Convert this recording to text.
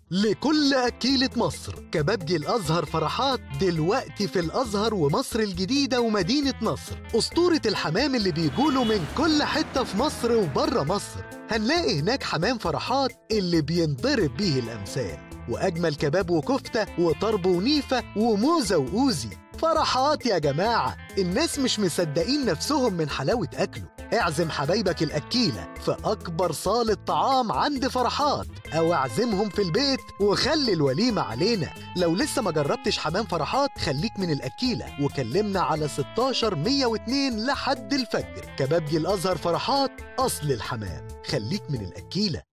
لكل أكيلة مصر كبابجي الأزهر فرحات دلوقتي في الأزهر ومصر الجديدة ومدينة نصر أسطورة الحمام اللي بيجوله من كل حتة في مصر وبره مصر هنلاقي هناك حمام فرحات اللي بينضرب بيه الأمثال وأجمل كباب وكفتة وطرب ونيفة وموزة وأوزي فرحات يا جماعة الناس مش مصدقين نفسهم من حلاوة أكله اعزم حبايبك الأكيلة في أكبر صالة طعام عند فرحات أو اعزمهم في البيت وخلي الوليمة علينا لو لسه ما جربتش حمام فرحات خليك من الأكيلة وكلمنا على 16 102 لحد الفجر كبابجي الأزهر فرحات أصل الحمام خليك من الأكيلة